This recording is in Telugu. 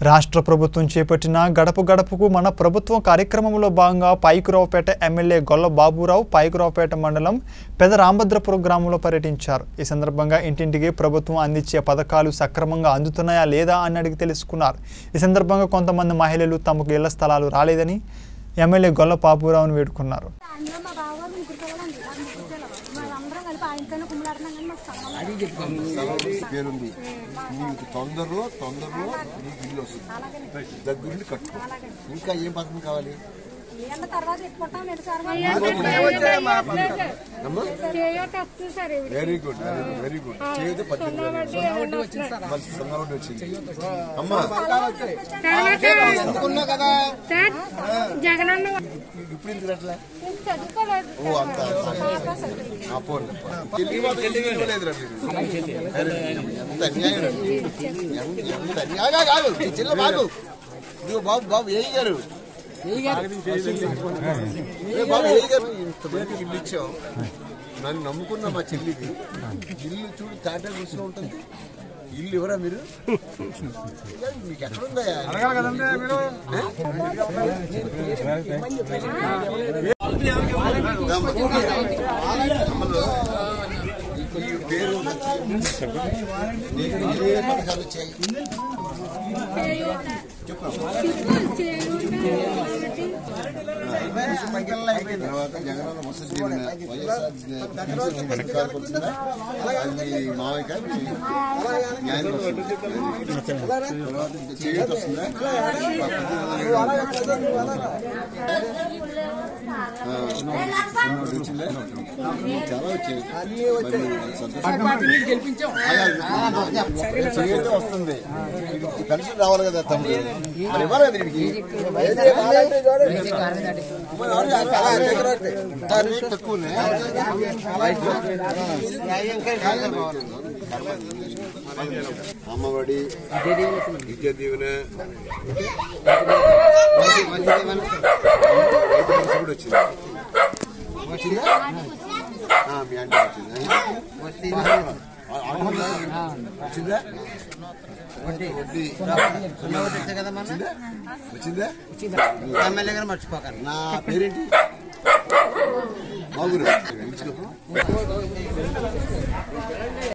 రాష్ట్ర ప్రభుత్వం చేపట్టిన గడప గడపకు మన ప్రభుత్వం కార్యక్రమంలో భాగంగా పాయికురావుపేట ఎమ్మెల్యే గొల్ల బాబురావు పాయికురావుపేట మండలం పెద రాంభద్రపురం గ్రామంలో పర్యటించారు ఈ సందర్భంగా ఇంటింటికి ప్రభుత్వం అందించే పథకాలు సక్రమంగా అందుతున్నాయా లేదా అని అడిగి తెలుసుకున్నారు ఈ సందర్భంగా కొంతమంది మహిళలు తమకు ఇళ్ల స్థలాలు రాలేదని ఎమ్మెల్యే గొల్ల బాబురావును వేడుకున్నారు అందులో మా బావగారు ముగ్గురు పిల్లలండి ఆ ముగ్గురు పిల్లలు మేమందరం కలిపి ఆయనతోనే కుమ్మలాడుతున్నాం కానీ మాకు సంబంధం లేదు. పేరుంది నీకు తొందరలో తొందరలో నీకు ఇల్లు వస్తుంది దగ్గరుండి కట్టుకో ఇంకా ఏం పథకం కావాలి ఏళ్ళ తర్వాత ఎత్తుకుంటాం లేదు sir very good very good చేయదు పద్దెనిమిది వేలు. మరి సున్నా వడ్డీ వచ్చింది అమ్మా అనుకున్నా కదా జగనన్న ఇప్పుడు ఎందుకు అట్లా చదువుకోలేదు ఓ అంత ఆ పోండి చెల్లి మాత్రం ఇవ్వలేదురా మీరు. ఎంత అన్యాయం రా మీరు. ఎంత- ఎంత అన్యాయం కాదు, కాదు ఈ చెల్లి బాబు ఇదిగో బాబు బాబు ఏ గారు ఏ బాబు ఏ గారు ఇంతమందికి ఇల్లు ఇచ్చాం నన్ను నమ్ముకున్న మా చెల్లికి ఇల్లు చూడు తాటా కూర్చుని ఉంటుంది ఇల్లు ఎవరా మీరు మీకు ఎక్కడుందా ఈ పేరు నీకు ఏ పథకాలు వచ్చాయి తర్వాత జగనన్న వసతి దీవెన వైఎస్ఆర్ పెన్షన్ వచ్చిందా? అది మీ మామయ్య గారు మీ న్యాయం వస్తుంది. తర్వాత ఇంకా చేయూత వస్తుందా? ఆ, ఉన్నోడు వచ్చిందా? చాలా వచ్చాయి మరి సంతోషం. చేయూత వస్తుంది ఈ పెన్షన్ రావాలి కదా తమ్ముడు మరి ఇవ్వాలి కదా వీడికి రేట్ తక్కువనే అమ్మఒడి విద్యా దీవెన రైతు భరోసా కూడా వచ్చింది వచ్చిందా ఆ, మీ అంటే వచ్చిందా వచ్చిందా వడ్డీ వచ్చిందా వచ్చిందా ఎమ్మెల్యే గారు మర్చిపోకండి నా పేరేంటి బాగురు